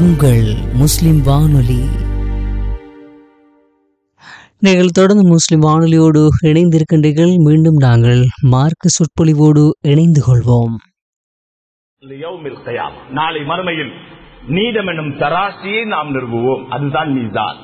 உங்கள் முஸ்லிம் வானொலி நீங்கள் தொடர்ந்து முஸ்லிம் வானொலியோடு இணைந்திருக்கின்றீர்கள் மீண்டும் நாங்கள் மார்க்க சொற்பொழிவோடு இணைந்து கொள்வோம் லியௌமில் கியாமah. நாளை மறுமையில் நீதம் என்னும் தராசியை நாம் நிறுவுவோம் அதுதான் மீதான்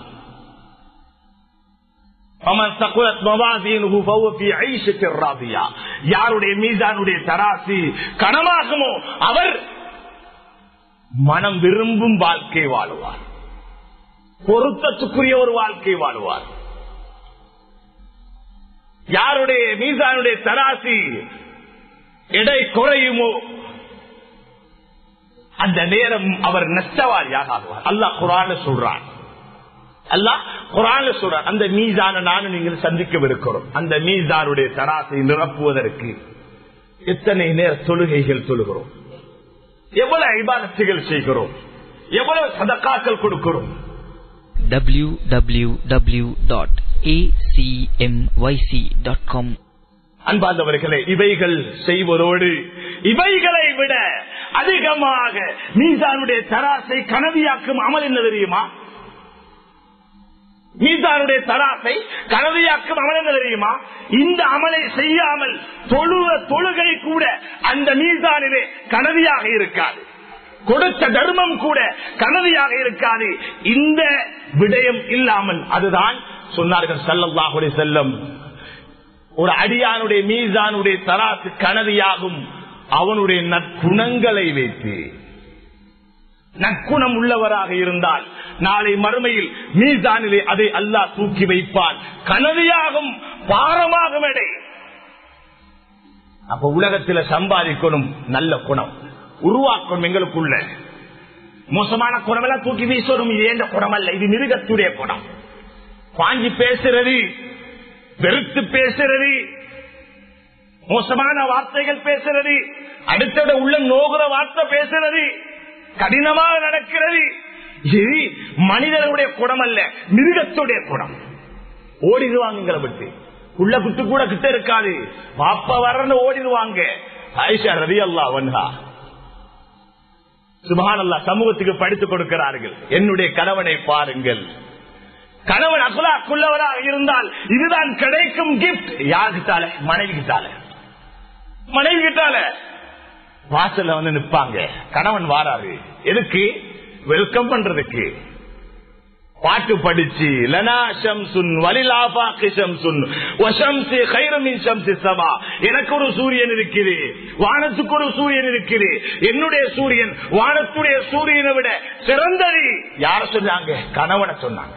فَمَنْ ثَقُلَتْ مَوَازِينُهُ فَهُوَ فِي عِيشَةٍ رَاضِيَةٍ. யாருடைய மீதானுடைய தராசி கனமாகுமோ அவர் மனம் விரும்பும் வாழ்க்கை வாழுவார் பொருத்தத்துக்குரிய ஒரு வாழ்க்கை வாழுவார் யாருடைய மீதானுடைய தராசி எடை குறையுமோ அந்த நேரம் அவர் நஷ்டவாரியாக ஆகுவார் அல்லாஹ் குரான சொல்றான் அல்லாஹ் குரான சொல்றான் அந்த மீசான நானும் நீங்கள் சந்திக்கவிருக்கிறோம் அந்த மீசானுடைய தராசை நிரப்புவதற்கு எத்தனை நேர தொழுகைகள் தொழுகிறோம் எவ்வளவு ஐபாதத்துகள் செய்கிறோம் எவ்வளவு சதக்காக்கள் கொடுக்கிறோம் www.acmyc.com அன்பார்ந்தவர்களே இவைகள் செய்வதோடு இவைகளை விட அதிகமாக மீசானுடைய தராசை கனவியாக்கும் அமல் என்ன தெரியுமா மீசானுடைய தராசை கனவியாக்கும் அமல் என்ன தெரியுமா இந்த அமலை செய்யாமல் தொழுவ தொழுகை கூட அந்த மீசானிலே கனவியாக இருக்காது கொடுத்த தர்மம் கூட கனவியாக இருக்காது இந்த விடயம் இல்லாமல் அதுதான் சொன்னார்கள் சல்லல்லாஹுடைய செல்லம் ஒரு அடியானுடைய மீசானுடைய தராசு கனவியாகும் அவனுடைய நற்குணங்களை வைத்து நற்குணம் உள்ளவராக இருந்தால் நாளை மறுமையில் மீசானிலே அதை அல்லாஹ் தூக்கி வைப்பான் கனவியாகும் பாரமாகும் எடை அப்ப உலகத்தில் சம்பாதிக்கணும் நல்ல குணம் உருவாக்கணும் எங்களுக்குள்ள மோசமான குணம் எல்லாம் தூக்கி வீசணும் இது எந்த குணம் அல்ல இது மிருகத்துடைய குணம் வாங்கி பேசுறது வெறுத்து பேசுறது மோசமான வார்த்தைகள் பேசுறது அடுத்தட உள்ள நோகுற வார்த்தை பேசுறது கடினமாக நடக்கிறது இது மனிதனுடைய குணம் அல்ல மிருகத்துடைய குணம் ஓடிடுவாங்க விட்டு உள்ள குட்டு கூட கிட்ட இருக்காது பாப்பா வரன்னு ஓடிடுவாங்க ஆயிஷா ரவி அல்லா வன்ஹா சுபானல்லா சமூகத்துக்கு படித்துக் கொடுக்கிறார்கள் என்னுடைய கணவனை பாருங்கள் கணவன் அகுலாக்குள்ளவராக இருந்தால் இதுதான் கிடைக்கும் கிஃப்ட் யாருக்கிட்டால மனைவி கிட்டால மனைவி கிட்டால வாசல்ல வந்து நிப்பாங்க கணவன் வாராரு எதுக்கு வெல்கம் பண்றதுக்கு பாட்டு படிச்சு லனா ஷம்சுன் வலிலாபாக்கி ஷம்சுன் வஷம்சி கைரமின் ஷம்சி சபா எனக்கு ஒரு சூரியன் இருக்குது வானத்துக்கு ஒரு சூரியன் இருக்குது என்னுடைய சூரியன் வானத்துடைய சூரியனை விட சிறந்தது யார சொன்னாங்க கணவனை சொன்னாங்க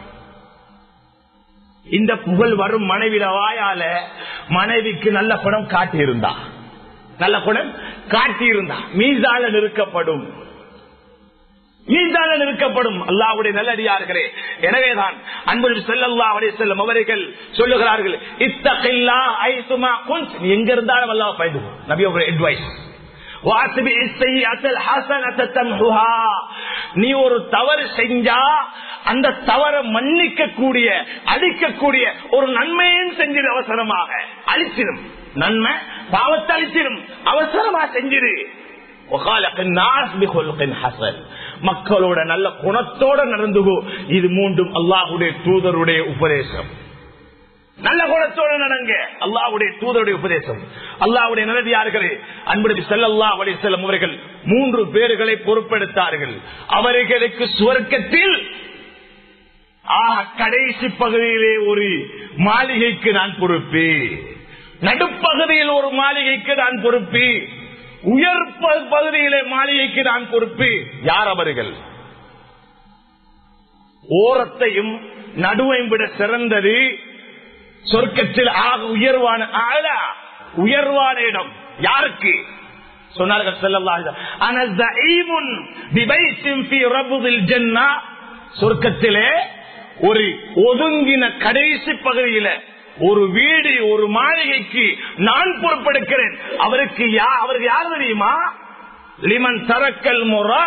இந்த புகழ் வரும் மனைவிட வாயால மனைவிக்கு நல்ல குணம் காட்டியிருந்தா நல்ல குணம் காட்டியிருந்தா மீசால நிறுக்கப்படும் மீதான நிற்கப்படும் அல்லாவுடைய நல்லடியார்களே எனவேதான் அன்பு செல்லல்லா அவரே செல்லும் அவர்கள் சொல்லுகிறார்கள் இத்தகைல்லா ஐசுமா குன்ஸ் நீ எங்க இருந்தாலும் அல்லாஹ் பயந்து நபி ஒரு அட்வைஸ் நீ ஒரு தவறு செஞ்சா அந்த தவறை மன்னிக்க கூடிய அழிக்கக்கூடிய ஒரு நன்மையும் செஞ்சிரு அவசரமாக அழிச்சிடும் நன்மை பாவத்தை அழிச்சிடும் அவசரமா செஞ்சிரு மக்களோட நல்ல குணத்தோட நடந்துகோ இது மூன்றும் அல்லாஹுடைய தூதருடைய உபதேசம் நல்ல குணத்தோட நடங்க அல்லாவுடைய தூதருடைய உபதேசம் அல்லாவுடைய நல்லடியார்களே அன்புடைய செல்லல்லா அவருடைய செல்லும் அவர்கள் மூன்று பேர்களை பொறுப்பெடுத்தார்கள் அவர்களுக்கு சுவர்க்கத்தில் கடைசி பகுதியிலே ஒரு மாளிகைக்கு நான் பொறுப்பு நடுப்பகுதியில் ஒரு மாளிகைக்கு நான் பொறுப்பு உயர் பகுதியிலே மாளிகைக்கு நான் பொறுப்பு யார் அவர்கள் ஓரத்தையும் நடுவையும் விட சிறந்தது சொர்க்கத்தில் ஆக உயர்வான ஆள உயர்வான இடம் யாருக்கு சொன்னார்கள் சொர்க்கத்திலே ஒரு ஒதுங்கின கடைசி பகுதியில ஒரு வீடு ஒரு மாளிகைக்கு நான் பொறுப்பெடுக்கிறேன் அவருக்கு அவருக்கு யார் தெரியுமா லிமன் தரக்கல் முறா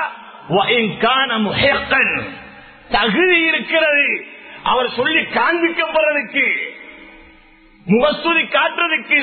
தகுதி இருக்கிறது அவர் சொல்லி காண்பிக்கப்படுறதுக்கு முகஸ்துதி காட்டுறதுக்கு